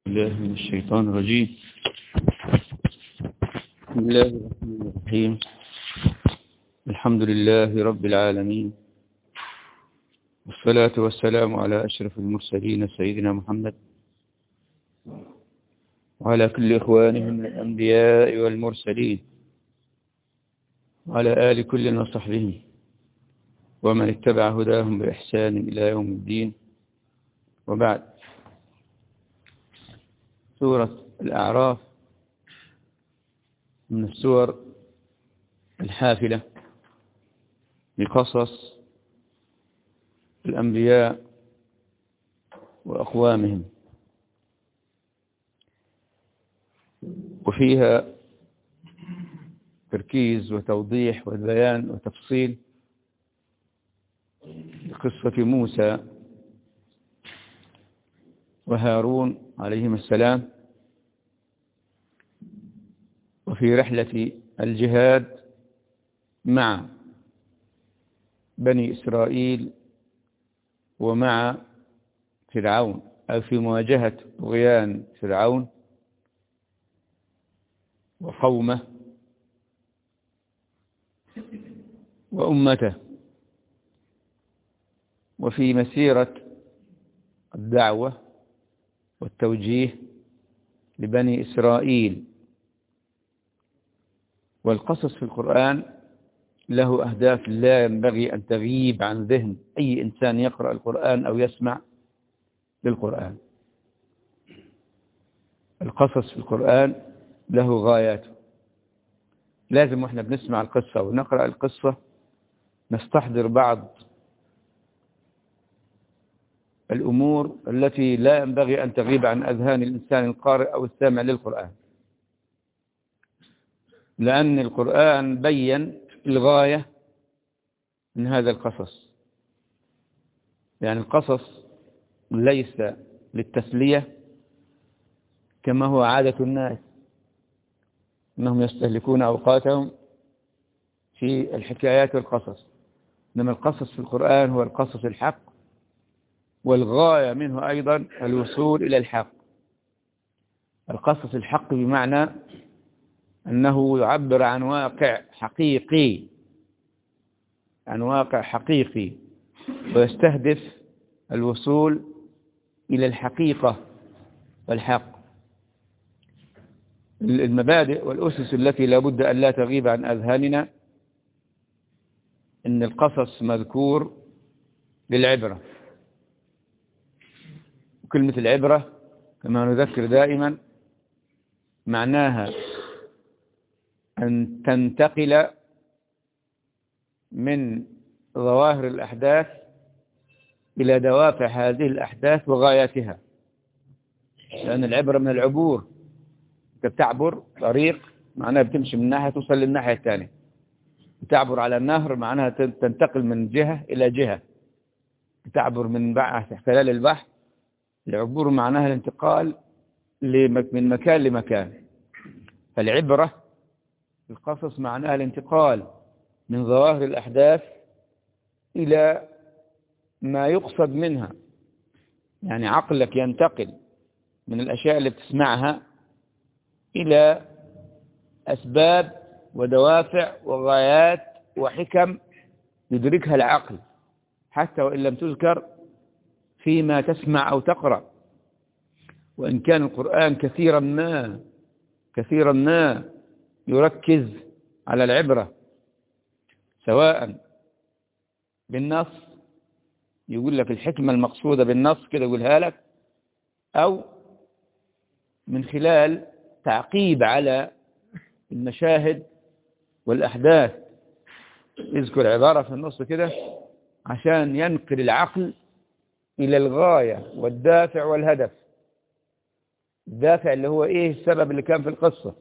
الله من الشيطان الرجيم بسم الله الرحمن الرحيم الحمد لله رب العالمين والصلاة والسلام على أشرف المرسلين سيدنا محمد وعلى كل إخوانه من الأنبياء والمرسلين وعلى آل كل وصحبه ومن اتبع هداهم بإحسان إلى يوم الدين وبعد سورة الأعراف من السور الحافلة بقصص الأنبياء وأقوامهم وفيها تركيز وتوضيح وبيان وتفصيل لقصة موسى وهارون عليهما السلام وفي رحلة الجهاد مع بني إسرائيل ومع فرعون أو في مواجهة طغيان فرعون وقومه وأمته وفي مسيرة الدعوة والتوجيه لبني إسرائيل والقصص في القرآن له أهداف لا ينبغي أن تغيب عن ذهن أي إنسان يقرأ القرآن أو يسمع للقرآن القصص في القرآن له غاياته لازم واحنا بنسمع القصة ونقرأ القصة نستحضر بعض الأمور التي لا ينبغي أن تغيب عن أذهان الإنسان القارئ أو السامع للقرآن لأن القرآن بين الغاية من هذا القصص يعني القصص ليس للتسلية كما هو عادة الناس أنهم يستهلكون أوقاتهم في الحكايات والقصص إنما القصص في القرآن هو القصص الحق والغاية منه أيضا الوصول إلى الحق القصص الحق بمعنى أنه يعبر عن واقع حقيقي عن واقع حقيقي ويستهدف الوصول إلى الحقيقة والحق المبادئ والأسس التي لا بد أن لا تغيب عن أذهاننا إن القصص مذكور للعبرة وكلمة العبرة كما نذكر دائما معناها أن تنتقل من ظواهر الأحداث إلى دوافع هذه الأحداث وغاياتها لأن العبرة من العبور أنت بتعبر طريق معناها بتمشي من ناحية توصل للناحية الثانية بتعبر على النهر معناها تنتقل من جهة إلى جهة بتعبر من خلال البحر العبور معناها الانتقال من مكان لمكان فالعبرة القصص معناها الانتقال من ظواهر الأحداث إلى ما يقصد منها يعني عقلك ينتقل من الأشياء اللي بتسمعها إلى أسباب ودوافع وغايات وحكم يدركها العقل حتى وإن لم تذكر فيما تسمع أو تقرأ وإن كان القرآن كثيرا ما كثيرا ما يركز على العبرة سواء بالنص يقول لك الحكمة المقصودة بالنص كده يقولها لك أو من خلال تعقيب على المشاهد والأحداث يذكر عبارة في النص كده عشان ينقل العقل إلى الغاية والدافع والهدف الدافع اللي هو إيه السبب اللي كان في القصة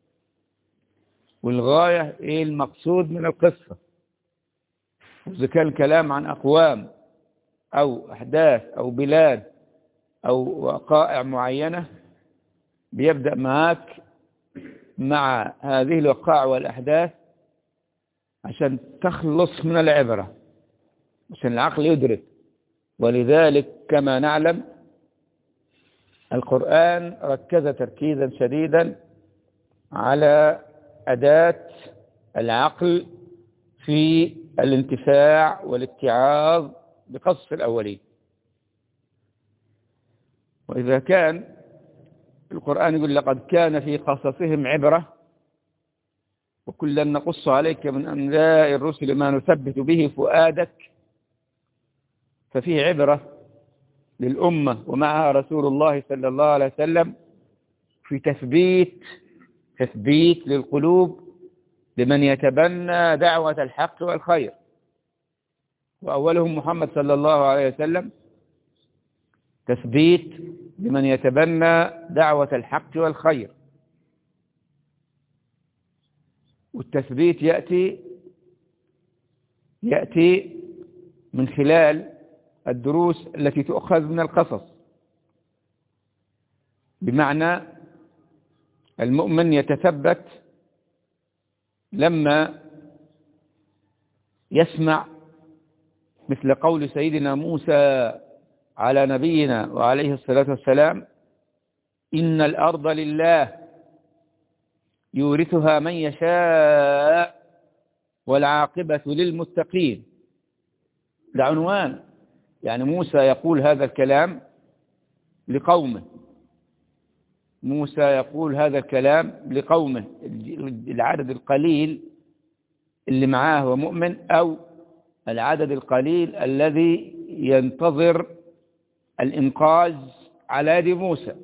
والغاية إيه المقصود من القصة إذا كان الكلام عن أقوام أو أحداث أو بلاد أو وقائع معينة بيبدأ معك مع هذه الوقائع والأحداث عشان تخلص من العبرة عشان العقل يدرك ولذلك كما نعلم القرآن ركز تركيزا شديدا على أداة العقل في الانتفاع والاتعاظ بقصص الأولين وإذا كان القرآن يقول لقد كان في قصصهم عبرة وكلا نقص عليك من أنباء الرسل ما نثبت به فؤادك ففيه عبرة للأمة ومعها رسول الله صلى الله عليه وسلم في تثبيت تثبيت للقلوب لمن يتبنى دعوة الحق والخير وأولهم محمد صلى الله عليه وسلم تثبيت لمن يتبنى دعوة الحق والخير والتثبيت يأتي يأتي من خلال الدروس التي تؤخذ من القصص بمعنى المؤمن يتثبت لما يسمع مثل قول سيدنا موسى على نبينا وعليه الصلاة والسلام إن الأرض لله يورثها من يشاء والعاقبة للمتقين ده عنوان يعني موسى يقول هذا الكلام لقومه موسى يقول هذا الكلام لقومه العدد القليل اللي معاه هو مؤمن أو العدد القليل الذي ينتظر الإنقاذ على يد موسى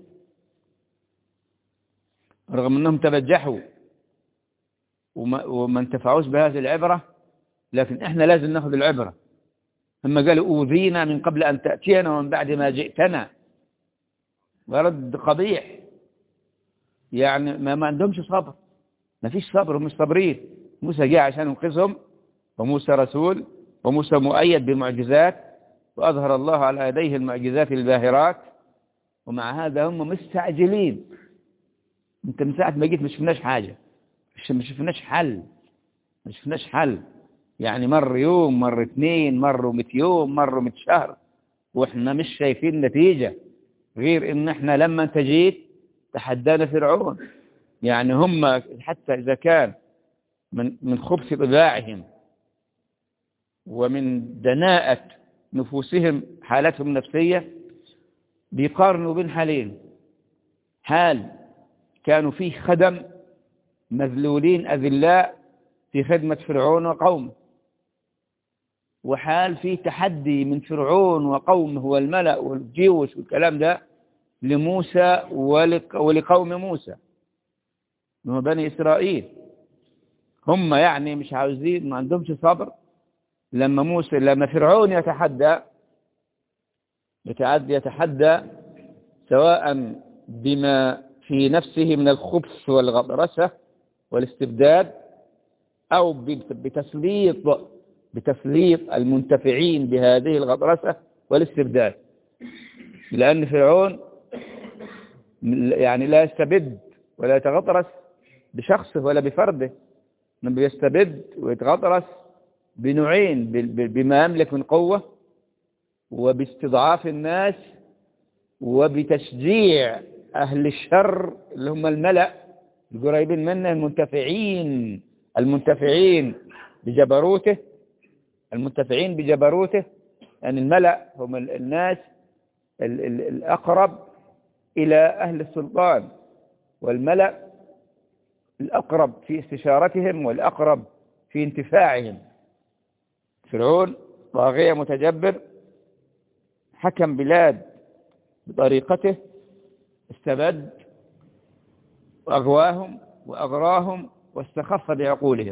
رغم أنهم تبجحوا وما, وما انتفعوش بهذه العبرة لكن احنا لازم ناخذ العبرة ثم قالوا أوذينا من قبل أن تأتينا ومن بعد ما جئتنا ورد قبيح يعني ما, ما عندهمش صبر ما فيش صبر هم مش صابرين موسى جاء عشان ينقذهم وموسى رسول وموسى مؤيد بمعجزات وأظهر الله على يديه المعجزات الباهرات ومع هذا هم مستعجلين انت من ساعة ما جيت ما شفناش حاجة ما شفناش حل ما شفناش حل يعني مر يوم مر اثنين مر مئة يوم مر مئة شهر واحنا مش شايفين نتيجة غير ان احنا لما انت جيت تحدانا فرعون يعني هم حتى اذا كان من من خبث طباعهم ومن دناءة نفوسهم حالتهم النفسية بيقارنوا بين حالين حال كانوا فيه خدم مذلولين أذلاء في خدمة فرعون وقومه وحال فيه تحدي من فرعون وقومه والملأ والجيوش والكلام ده لموسى ولقوم موسى من بني إسرائيل هم يعني مش عاوزين ما عندهمش صبر لما موسى لما فرعون يتحدى يتعدى يتحدى سواء بما في نفسه من الخبث والغطرسة والاستبداد أو بتسليط بتسليط المنتفعين بهذه الغطرسة والاستبداد لأن فرعون يعني لا يستبد ولا يتغطرس بشخصه ولا بفرده من يستبد ويتغطرس بنوعين بما يملك من قوة وباستضعاف الناس وبتشجيع أهل الشر اللي هم الملأ القريبين منه المنتفعين المنتفعين بجبروته المنتفعين بجبروته يعني الملأ هم الناس الأقرب إلى أهل السلطان والملأ الأقرب في استشارتهم والأقرب في انتفاعهم فرعون طاغية متجبر حكم بلاد بطريقته استبد وأغواهم وأغراهم واستخف بعقولهم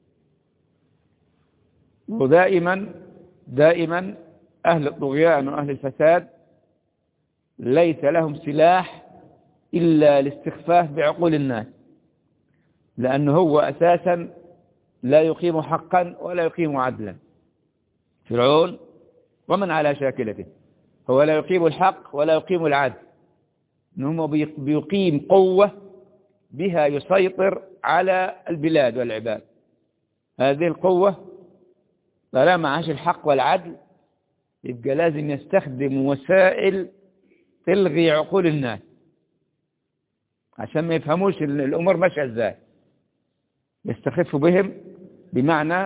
ودائما دائما أهل الطغيان وأهل الفساد ليس لهم سلاح إلا الاستخفاف بعقول الناس لأنه هو أساسا لا يقيم حقا ولا يقيم عدلا فرعون ومن على شاكلته هو لا يقيم الحق ولا يقيم العدل إنه بيقيم قوة بها يسيطر على البلاد والعباد هذه القوة طالما عاش الحق والعدل يبقى لازم يستخدم وسائل تلغي عقول الناس عشان ما يفهموش الأمور ماشية ازاي يستخف بهم بمعنى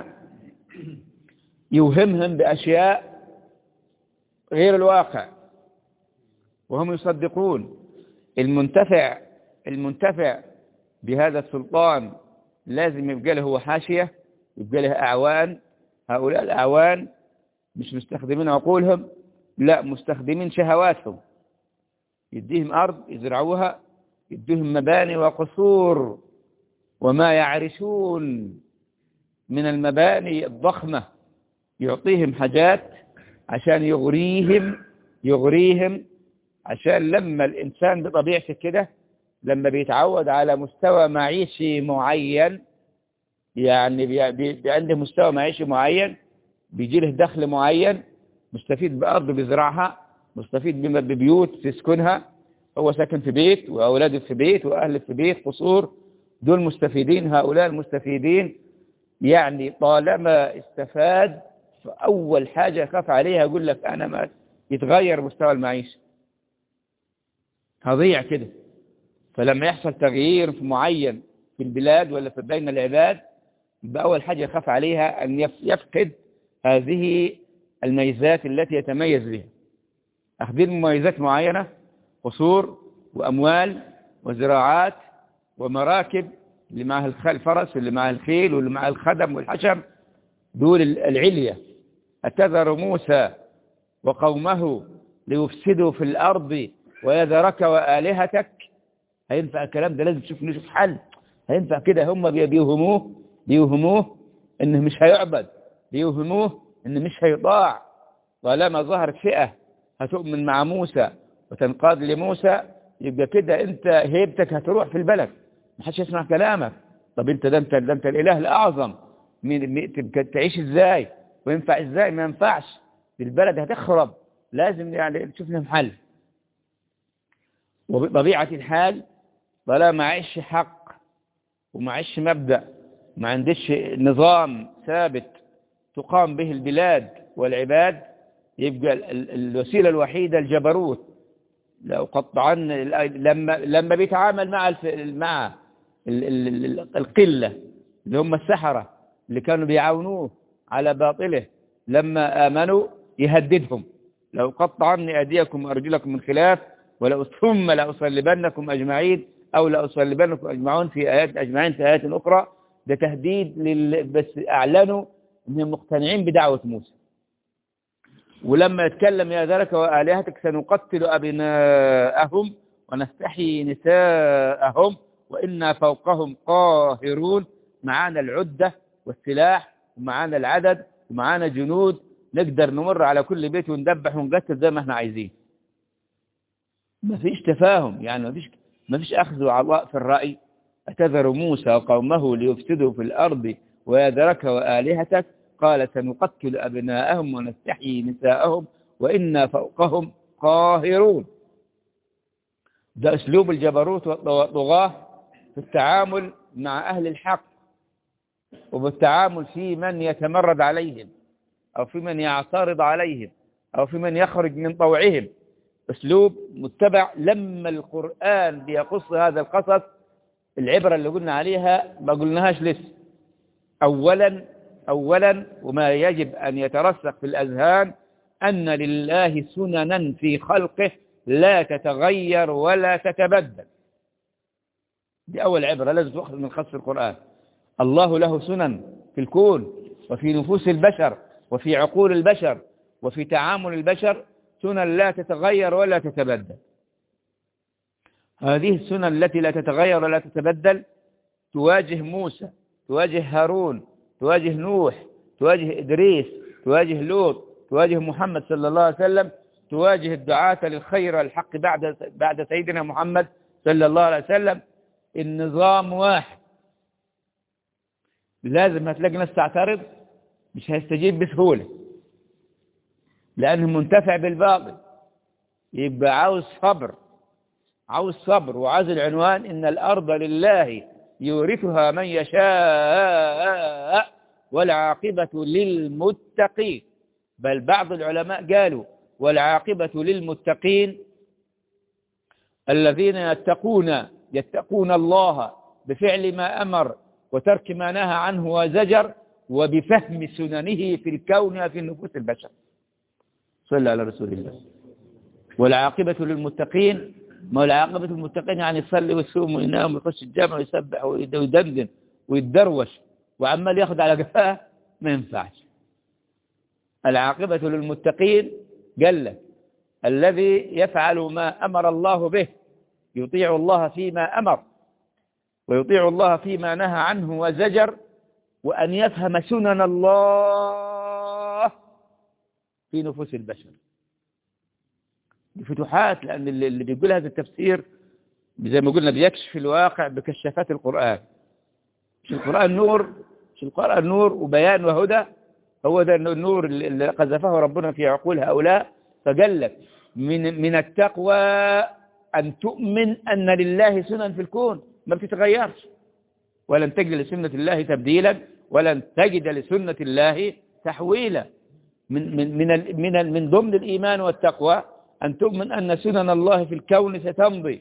يوهمهم بأشياء غير الواقع وهم يصدقون المنتفع المنتفع بهذا السلطان لازم يبقى له هو حاشية يبقى له أعوان هؤلاء الأعوان مش مستخدمين عقولهم لا مستخدمين شهواتهم يديهم أرض يزرعوها يديهم مباني وقصور وما يعرشون من المباني الضخمة يعطيهم حاجات عشان يغريهم يغريهم عشان لما الإنسان بطبيعته كده لما بيتعود على مستوى معيشي معين يعني بي بي عنده مستوى معيشي معين بيجي له دخل معين مستفيد بأرض بيزرعها مستفيد ببيوت تسكنها هو ساكن في بيت وأولاده في بيت وأهله في بيت قصور دول مستفيدين هؤلاء المستفيدين يعني طالما استفاد فأول حاجة يخاف عليها يقول لك أنا ما يتغير مستوى المعيشة هضيع كده فلما يحصل تغيير في معين في البلاد ولا في بين العباد يبقى أول حاجة يخاف عليها أن يفقد هذه الميزات التي يتميز بها أخذين مميزات معينة قصور وأموال وزراعات ومراكب اللي معها الفرس واللي معها الخيل واللي معها الخدم والحشم دول العلية أتذر موسى وقومه ليفسدوا في الأرض ويذرك وآلهتك هينفع الكلام ده لازم تشوف نشوف حل هينفع كده هم بيوهموه بيوهموه انه مش هيعبد بيوهموه انه مش هيطاع طالما ظهرت فئة هتؤمن مع موسى وتنقاد لموسى يبقى كده انت هيبتك هتروح في البلد ما حدش يسمع كلامك طب انت ده انت ده انت الاله الاعظم مين تعيش ازاي وينفع ازاي ما ينفعش البلد هتخرب لازم يعني تشوف لهم حل وبطبيعة الحال طالما ما عيش حق وما عيش مبدأ ما عندش نظام ثابت تقام به البلاد والعباد يبقى الوسيلة الوحيدة الجبروت لو قطعن لما لما بيتعامل مع الف... مع القلة اللي هم السحرة اللي كانوا بيعاونوه على باطله لما آمنوا يهددهم لو قطعني أيديكم وأرجلكم من خلاف ولو ثم لأصلبنكم أجمعين أو لأصلبنكم أجمعون في آيات أجمعين في آيات أخرى ده تهديد لل... بس أعلنوا أنهم مقتنعين بدعوة موسى ولما يتكلم يا ذلك وآلهتك سنقتل أبناءهم ونستحيي نساءهم وإنا فوقهم قاهرون معانا العدة والسلاح ومعانا العدد ومعانا جنود نقدر نمر على كل بيت وندبح ونقتل زي ما احنا عايزين ما فيش تفاهم يعني ما فيش ما فيش أخذ وعطاء في الرأي أتذر موسى وقومه ليفسدوا في الأرض ويذرك وآلهتك قال سنقتل أبناءهم ونستحيي نساءهم وإنا فوقهم قاهرون ده أسلوب الجبروت والطغاة في التعامل مع أهل الحق وبالتعامل في من يتمرد عليهم أو في من يعترض عليهم أو في من يخرج من طوعهم أسلوب متبع لما القرآن بيقص هذا القصص العبرة اللي قلنا عليها ما قلناهاش لسه أولا أولا وما يجب أن يترسخ في الأذهان أن لله سننا في خلقه لا تتغير ولا تتبدل دي أول عبرة لازم تأخذ من خص القرآن الله له سنن في الكون وفي نفوس البشر وفي عقول البشر وفي تعامل البشر سنن لا تتغير ولا تتبدل هذه السنن التي لا تتغير ولا تتبدل تواجه موسى تواجه هارون تواجه نوح تواجه إدريس تواجه لوط تواجه محمد صلى الله عليه وسلم تواجه الدعاة للخير والحق بعد بعد سيدنا محمد صلى الله عليه وسلم النظام واحد لازم هتلاقي ناس تعترض مش هيستجيب بسهولة لأنه منتفع بالباطل يبقى عاوز صبر عاوز صبر وعاوز العنوان إن الأرض لله يورثها من يشاء والعاقبة للمتقين بل بعض العلماء قالوا والعاقبة للمتقين الذين يتقون يتقون الله بفعل ما أمر وترك ما نهى عنه وزجر وبفهم سننه في الكون وفي نفوس البشر صلى على رسول الله والعاقبة للمتقين ما العاقبة للمتقين يعني يصلي ويصوم وينام ويخش الجامع ويسبح ويدندن ويتدروش وعمال ياخذ على قفاه ما ينفعش العاقبة للمتقين قال لك الذي يفعل ما أمر الله به يطيع الله فيما أمر ويطيع الله فيما نهى عنه وزجر وأن يفهم سنن الله في نفوس البشر فتوحات لأن اللي بيقول هذا التفسير زي ما قلنا بيكشف الواقع بكشافات القرآن مش القرآن نور مش القرآن نور وبيان وهدى هو ده النور اللي قذفه ربنا في عقول هؤلاء فقال لك من من التقوى أن تؤمن أن لله سنن في الكون ما بتتغيرش ولن تجد لسنة الله تبديلا ولن تجد لسنة الله تحويلا من من من من من ضمن الإيمان والتقوى أن تؤمن أن سنن الله في الكون ستمضي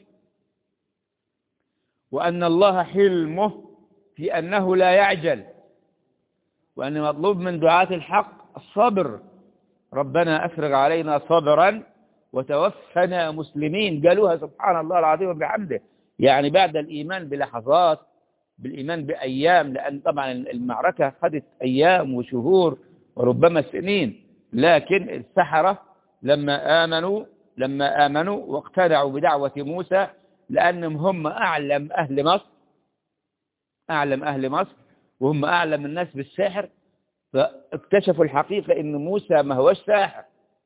وأن الله حلمه في أنه لا يعجل وأن مطلوب من دعاة الحق الصبر ربنا أفرغ علينا صبرا وتوفنا مسلمين قالوها سبحان الله العظيم وبحمده يعني بعد الإيمان بلحظات بالإيمان بأيام لأن طبعا المعركة خدت أيام وشهور وربما سنين لكن السحرة لما آمنوا لما آمنوا واقتنعوا بدعوة موسى لأنهم هم أعلم أهل مصر أعلم أهل مصر وهم أعلم الناس بالسحر فاكتشفوا الحقيقة إن موسى ما هوش ساحر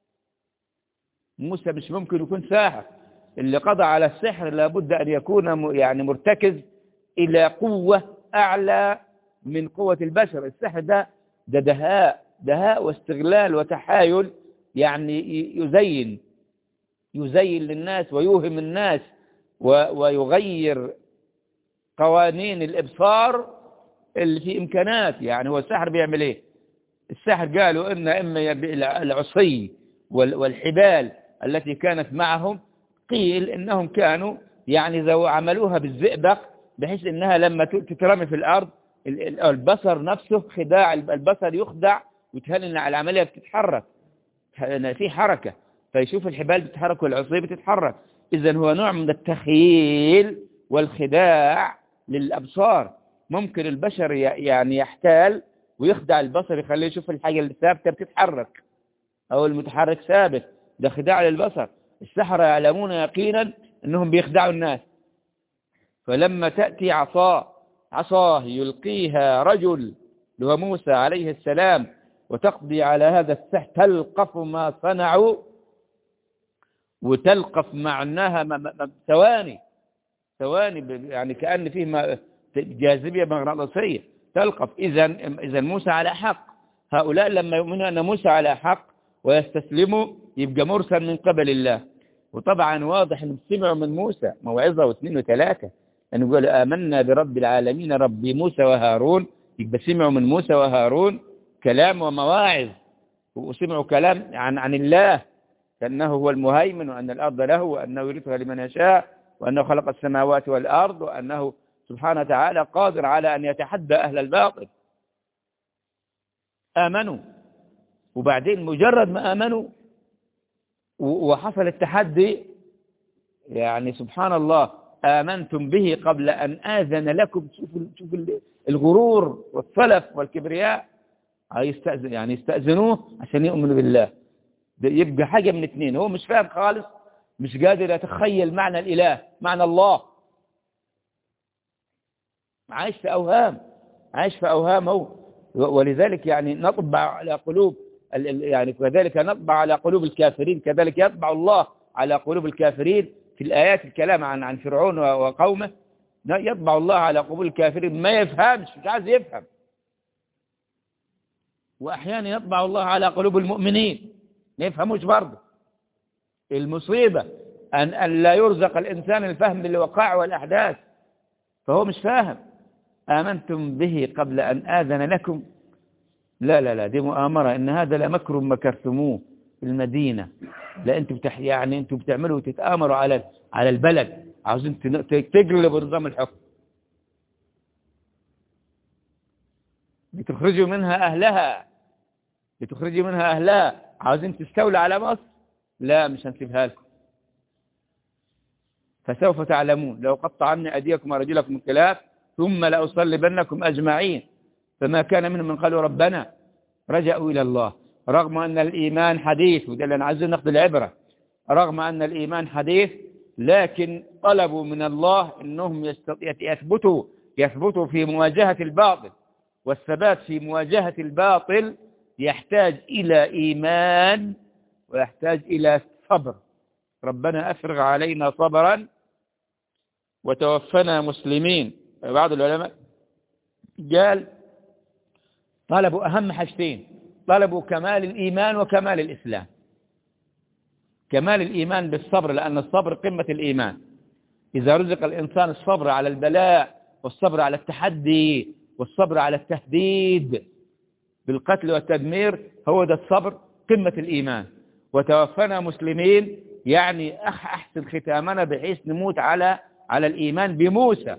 موسى مش ممكن يكون ساحر اللي قضى على السحر لابد أن يكون يعني مرتكز إلى قوة أعلى من قوة البشر السحر ده ده دهاء دهاء واستغلال وتحايل يعني يزين يزين للناس ويوهم الناس ويغير قوانين الإبصار اللي في إمكانات يعني هو السحر بيعمل إيه السحر قالوا إن إما العصي والحبال التي كانت معهم قيل إنهم كانوا يعني ذو عملوها بالزئبق بحيث إنها لما تترمي في الأرض البصر نفسه خداع البصر يخدع ويتهل إن العملية بتتحرك في حركة فيشوف الحبال بتتحرك والعصي بتتحرك إذا هو نوع من التخيل والخداع للأبصار ممكن البشر يعني يحتال ويخدع البصر يخليه يشوف الحاجة اللي ثابتة بتتحرك أو المتحرك ثابت ده خداع للبصر السحرة يعلمون يقينا أنهم بيخدعوا الناس فلما تأتي عصاه عصاه يلقيها رجل هو موسى عليه السلام وتقضي على هذا السحر تلقف ما صنعوا وتلقف معناها ثواني ثواني يعني كأن فيه جاذبية مغناطيسية تلقف إذا إذا موسى على حق هؤلاء لما يؤمنوا أن موسى على حق ويستسلموا يبقى مرسل من قبل الله وطبعا واضح ان سمعوا من موسى موعظة واثنين وثلاثة أن يقولوا آمنا برب العالمين رب موسى وهارون يبقى سمعوا من موسى وهارون كلام ومواعظ وسمعوا كلام عن عن الله كأنه هو المهيمن وأن الأرض له وأنه يرثها لمن يشاء وأنه خلق السماوات والأرض وأنه سبحانه وتعالى قادر على أن يتحدى أهل الباطل آمنوا وبعدين مجرد ما آمنوا وحصل التحدي يعني سبحان الله آمنتم به قبل أن آذن لكم شوفوا شوفوا الغرور والسلف والكبرياء يستأذن يعني يستأذنوه عشان يؤمنوا بالله يبقى حاجة من اثنين هو مش فاهم خالص مش قادر يتخيل معنى الإله معنى الله عايش في أوهام عايش في أوهام هو ولذلك يعني نطبع على قلوب يعني كذلك نطبع على قلوب الكافرين كذلك يطبع الله على قلوب الكافرين في الآيات الكلام عن عن فرعون وقومه يطبع الله على قلوب الكافرين ما يفهمش مش عايز يفهم وأحيانا يطبع الله على قلوب المؤمنين ما يفهموش برضه المصيبة أن, أن لا يرزق الإنسان الفهم للوقائع والأحداث فهو مش فاهم آمنتم به قبل أن آذن لكم لا لا لا دي مؤامرة إن هذا لمكر مكرتموه في المدينة لا انتوا بتح يعني انتوا بتعملوا وتتآمروا على على البلد عاوزين تن- تقلبوا نظام الحكم بتخرجوا منها أهلها بتخرجوا منها أهلها عاوزين تستولى على مصر لا مش هنسيبها لكم فسوف تعلمون لو قطعن أيديكم ورجلكم من خلاف ثم لأصلبنكم أجمعين فما كان منهم من قالوا ربنا رجعوا إلى الله رغم أن الإيمان حديث وده اللي أنا عايزين ناخذ العبرة رغم أن الإيمان حديث لكن طلبوا من الله أنهم يست- يثبتوا يثبتوا في مواجهة الباطل والثبات في مواجهة الباطل يحتاج إلى إيمان ويحتاج إلى صبر ربنا أفرغ علينا صبرا وتوفنا مسلمين بعض العلماء قال طلبوا أهم حاجتين طلبوا كمال الإيمان وكمال الإسلام كمال الإيمان بالصبر لأن الصبر قمة الإيمان إذا رزق الإنسان الصبر على البلاء والصبر على التحدي والصبر على التهديد بالقتل والتدمير هو ده الصبر قمة الإيمان وتوفنا مسلمين يعني أح- أحسن ختامنا بحيث نموت على على الإيمان بموسى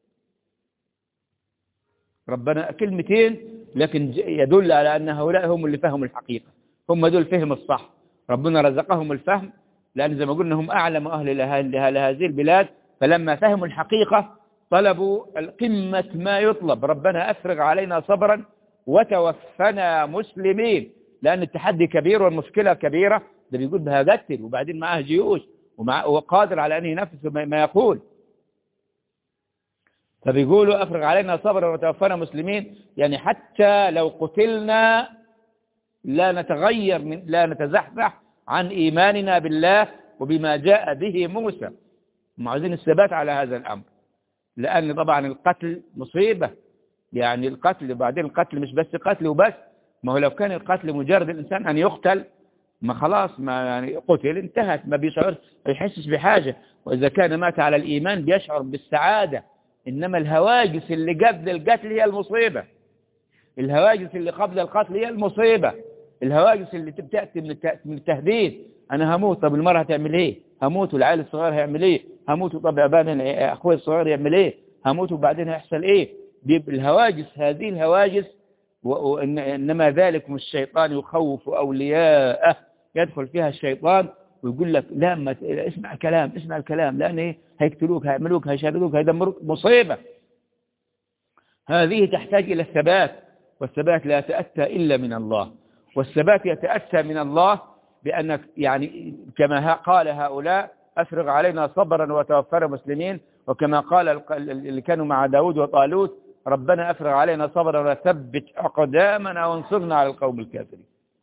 ربنا كلمتين لكن ج- يدل على أن هؤلاء هم اللي فهموا الحقيقة هم دول فهم الصح ربنا رزقهم الفهم لأن زي ما قلنا هم أعلم أهل لها- لها- لهذه البلاد فلما فهموا الحقيقة طلبوا قمة ما يطلب ربنا أفرغ علينا صبرا وتوفنا مسلمين لأن التحدي كبير والمشكلة كبيرة ده بيقول بها قتل وبعدين معاه جيوش ومع وقادر على أن ينفذ ما ما يقول فبيقولوا أفرغ علينا صبرا وتوفنا مسلمين يعني حتى لو قتلنا لا نتغير من لا نتزحزح عن إيماننا بالله وبما جاء به موسى هم عايزين الثبات على هذا الأمر لأن طبعا القتل مصيبة يعني القتل بعدين القتل مش بس قتل وبس ما هو لو كان القتل مجرد الإنسان أن يقتل ما خلاص ما يعني قتل انتهت ما بيشعر ما يحسش بحاجة وإذا كان مات على الإيمان بيشعر بالسعادة إنما الهواجس اللي قبل القتل هي المصيبة الهواجس اللي قبل القتل هي المصيبة الهواجس اللي بتأتي من الت- من التهديد أنا هموت طب المرأة هتعمل إيه هموت والعيال الصغير هيعمل إيه هموت طب أبان أخوي الصغير يعمل إيه هموت وبعدين هيحصل إيه بيبقى الهواجس هذه الهواجس و- وإن- إنما ذلكم الشيطان يخوف أولياءه يدخل فيها الشيطان ويقول لك لا ما ت- اسمع الكلام اسمع الكلام لأن إيه هيقتلوك هيعملوك هيشردوك هيدمروك مصيبة هذه تحتاج إلى الثبات والثبات لا يتأتى إلا من الله والثبات يتأتى من الله بأنك يعني كما ها- قال هؤلاء أفرغ علينا صبرا وتوفر مسلمين وكما قال الق- اللي كانوا مع داود وطالوت ربنا أفرغ علينا صبرا وثبت أقدامنا وانصرنا على القوم الكافرين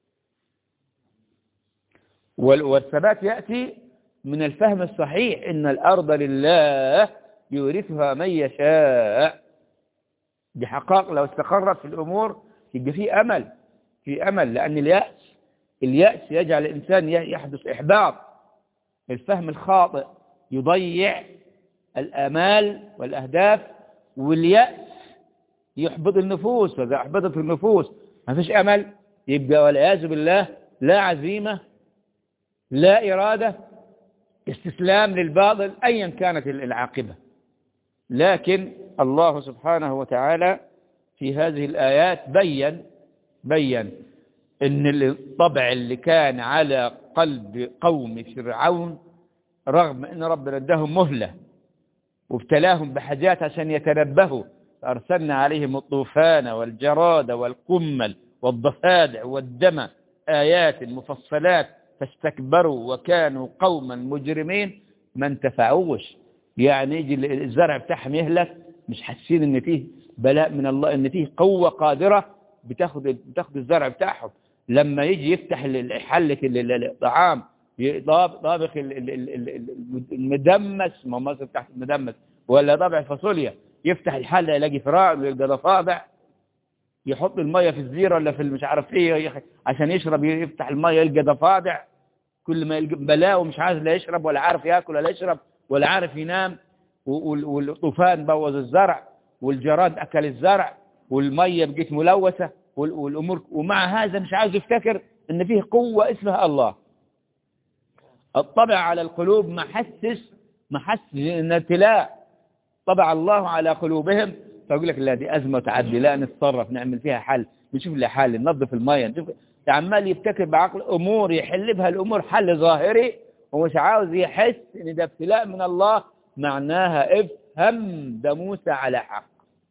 وال- والثبات يأتي من الفهم الصحيح إن الأرض لله يورثها من يشاء دي حقائق لو استقرت في الأمور يبقى في أمل في أمل لأن اليأس اليأس يجعل الإنسان ي- يحدث إحباط الفهم الخاطئ يضيع الآمال والأهداف واليأس يحبط النفوس وإذا أحبطت النفوس ما فيش أمل يبقى والعياذ بالله لا عزيمة لا إرادة استسلام للباطل أيا كانت العاقبة لكن الله سبحانه وتعالى في هذه الآيات بين بين ان الطبع اللي كان على قلب قوم فرعون رغم ان ربنا اداهم مهلة وابتلاهم بحاجات عشان يتنبهوا أرسلنا عليهم الطوفان والجراد والقمل والضفادع والدم آيات مفصلات فاستكبروا وكانوا قوما مجرمين ما انتفعوش يعني يجي الزرع بتاعهم يهلك مش حاسين ان فيه بلاء من الله ان فيه قوة قادرة بتاخد بتاخد الزرع بتاعهم لما يجي يفتح ال- حلة ال- ال- الطعام ي- طاب- طابخ ال- ال- ال- ال- ال- المدمس ما هو مصر تحت المدمس ولا طابع فاصوليا يفتح الحلة يلاقي فراعنه ويلقى ضفادع يحط المية في الزيرة ولا في مش عارف ايه يخ- عشان يشرب يفتح المية يلقى ضفادع كل ما يلقى بلاء ومش عارف لا يشرب ولا عارف ياكل ولا يشرب ولا عارف ينام و- وال- والطوفان بوظ الزرع والجراد اكل الزرع والمية بقت ملوثة وال- والامور ومع هذا مش عاوز يفتكر ان فيه قوة اسمها الله الطبع على القلوب محسس محسس ان ابتلاء طبع الله على قلوبهم فيقول لك لا دي أزمة تعدي لا نتصرف نعمل فيها حل نشوف لها حل ننظف المية نشوف عمال يبتكر بعقل أمور يحل بها الأمور حل ظاهري ومش عاوز يحس ان ده ابتلاء من الله معناها افهم ده موسى على حق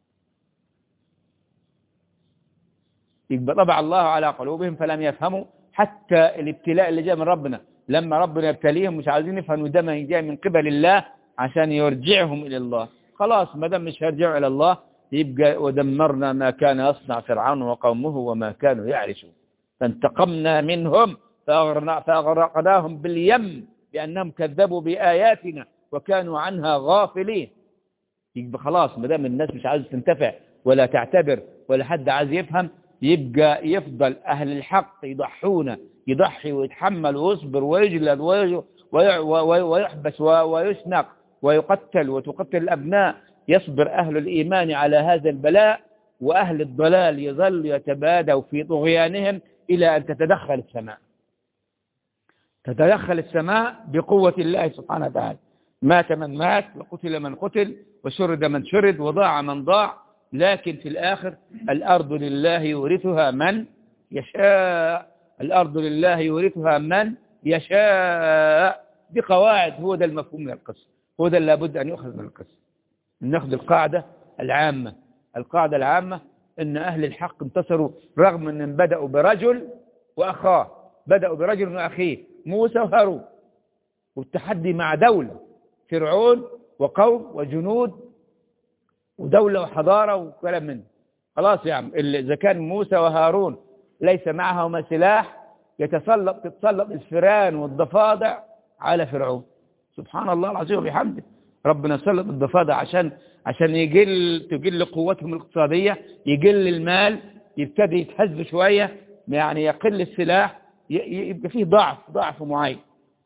يبقى طبع الله على قلوبهم فلم يفهموا حتى الابتلاء اللي جاء من ربنا لما ربنا يبتليهم مش عايزين يفهموا ده ما جاء من قبل الله عشان يرجعهم إلى الله خلاص ما دام مش هيرجعوا إلى الله يبقى ودمرنا ما كان يصنع فرعون وقومه وما كانوا يعرشون فانتقمنا منهم فأغرقناهم باليم لأنهم كذبوا بآياتنا وكانوا عنها غافلين يبقى خلاص ما دام الناس مش عايزة تنتفع ولا تعتبر ولا حد عايز يفهم يبقى يفضل أهل الحق يضحون يضحي ويتحمل ويصبر ويجلد ويحبس ويسنق ويقتل وتقتل الأبناء يصبر أهل الإيمان على هذا البلاء وأهل الضلال يظل يتبادوا في طغيانهم إلى أن تتدخل السماء تتدخل السماء بقوة الله سبحانه وتعالى مات من مات وقتل من قتل وشرد من شرد وضاع من ضاع لكن في الآخر الأرض لله يورثها من يشاء الأرض لله يورثها من يشاء دي قواعد هو ده المفهوم من القصة هو ده اللي لابد أن يؤخذ من القصة ناخذ القاعدة العامة القاعدة العامة أن أهل الحق انتصروا رغم أنهم بدأوا برجل وأخاه بدأوا برجل وأخيه موسى وهارون والتحدي مع دولة فرعون وقوم وجنود ودولة وحضارة وكلام منه خلاص يا عم إذا كان موسى وهارون ليس معهما سلاح يتسلط تتسلط الفيران والضفادع على فرعون سبحان الله العظيم وبحمده ربنا سلط الضفادع عشان عشان يقل تقل قوتهم الاقتصادية يقل المال يبتدي يتهز شوية يعني يقل السلاح يبقى فيه ضعف ضعف معين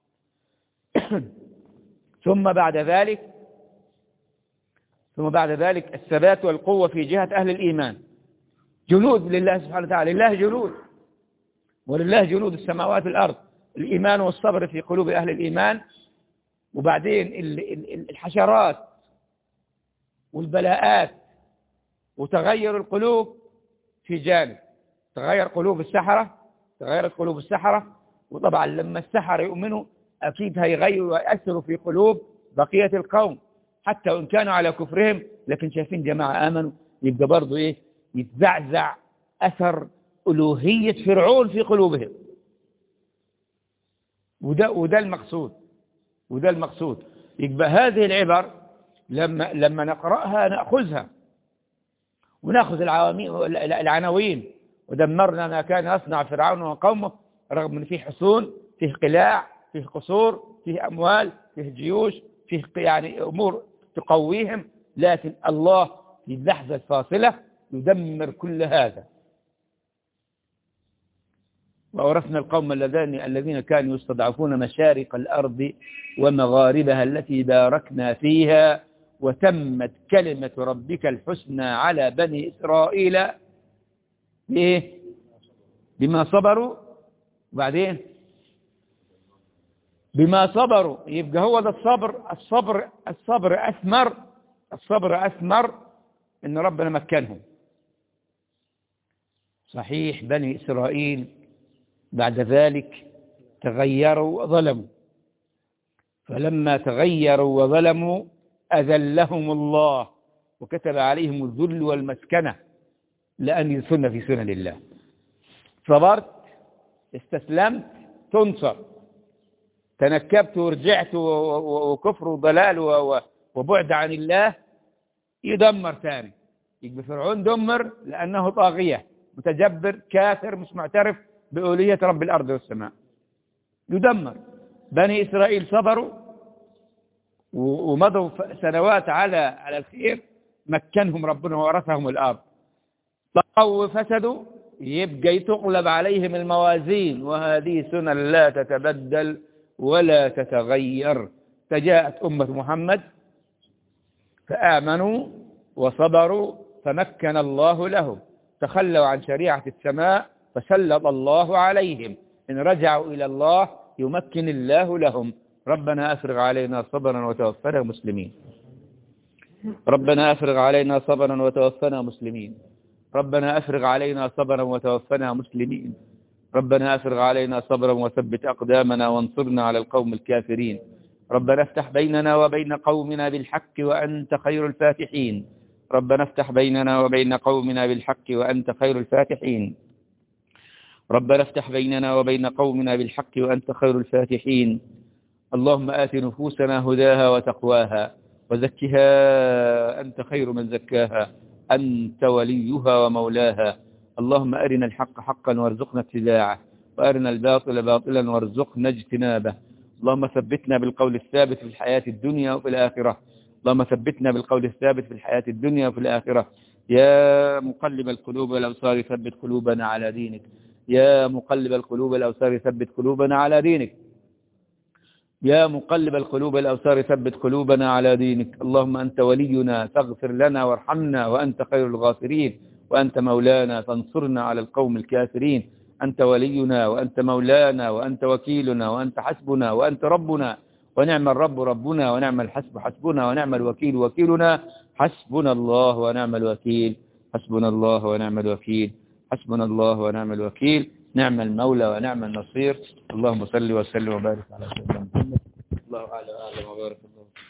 ثم بعد ذلك ثم بعد ذلك الثبات والقوة في جهة أهل الإيمان جنود لله سبحانه وتعالى لله جنود ولله جنود السماوات والأرض الإيمان والصبر في قلوب أهل الإيمان وبعدين الحشرات والبلاءات وتغير القلوب في جانب تغير قلوب السحرة تغيرت قلوب السحرة وطبعا لما السحرة يؤمنوا أكيد هيغيروا ويأثروا في قلوب بقية القوم حتى وإن كانوا على كفرهم لكن شايفين جماعة آمنوا يبقى برضو إيه يتزعزع أثر ألوهية فرعون في قلوبهم وده, وده المقصود وده المقصود يبقى هذه العبر لما, لما نقرأها نأخذها ونأخذ العناوين ودمرنا ما كان يصنع فرعون وقومه رغم ان فيه حصون فيه قلاع فيه قصور فيه أموال فيه جيوش فيه يعني أمور تقويهم لكن الله في اللحظة الفاصلة يدمر كل هذا وأورثنا القوم الذين الذين كانوا يستضعفون مشارق الأرض ومغاربها التي باركنا فيها وتمت كلمة ربك الحسنى على بني إسرائيل بإيه؟ بما صبروا وبعدين بما صبروا يبقى هو ده الصبر الصبر الصبر أثمر الصبر أثمر إن ربنا مكنهم صحيح بني إسرائيل بعد ذلك تغيروا وظلموا فلما تغيروا وظلموا أذلهم الله وكتب عليهم الذل والمسكنة لأن يدخلن في سنن الله صبرت استسلمت تنصر تنكبت ورجعت وكفر وضلال وبعد عن الله يدمر ثاني يبقى فرعون دمر لأنه طاغية متجبر كافر مش معترف بأولية رب الأرض والسماء يدمر بني إسرائيل صبروا ومضوا سنوات على على الخير مكنهم ربنا وورثهم الأرض طغوا وفسدوا يبقى تقلب عليهم الموازين وهذه سنن لا تتبدل ولا تتغير فجاءت أمة محمد فآمنوا وصبروا فمكن الله لهم تخلوا عن شريعة السماء فسلط الله عليهم إن رجعوا إلى الله يمكن الله لهم ربنا أفرغ علينا صبرا وتوفنا مسلمين ربنا أفرغ علينا صبرا وتوفنا مسلمين ربنا أفرغ علينا صبرا وتوفنا مسلمين ربنا أفرغ علينا صبرا وثبت أقدامنا وانصرنا على القوم الكافرين ربنا افتح بيننا وبين قومنا بالحق وأنت خير الفاتحين ربنا افتح بيننا وبين قومنا بالحق وأنت خير الفاتحين ربنا افتح بيننا وبين قومنا بالحق وأنت خير الفاتحين اللهم آت نفوسنا هداها وتقواها وزكها أنت خير من زكاها أنت وليها ومولاها اللهم أرنا الحق حقا وارزقنا اتباعه وأرنا الباطل باطلا وارزقنا اجتنابه اللهم ثبتنا بالقول الثابت في الحياة الدنيا وفي الآخرة اللهم ثبتنا بالقول الثابت في الحياة الدنيا وفي الآخرة يا مقلب القلوب والأبصار ثبت قلوبنا على دينك يا مقلب القلوب والأبصار ثبت قلوبنا على دينك يا مقلب القلوب والأبصار ثبت قلوبنا على دينك اللهم أنت ولينا فاغفر لنا وارحمنا وأنت خير الغافرين وأنت مولانا فانصرنا على القوم الكافرين أنت ولينا وأنت مولانا وأنت وكيلنا وأنت حسبنا وأنت ربنا ونعم الرب ربنا ونعم الحسب حسبنا ونعم الوكيل وكيلنا حسبنا الله ونعم الوكيل حسبنا الله ونعم الوكيل حسبنا الله ونعم الوكيل نعم المولى ونعم النصير اللهم صل وسلم وبارك على سيدنا محمد الله أعلم وأعلم وبارك الله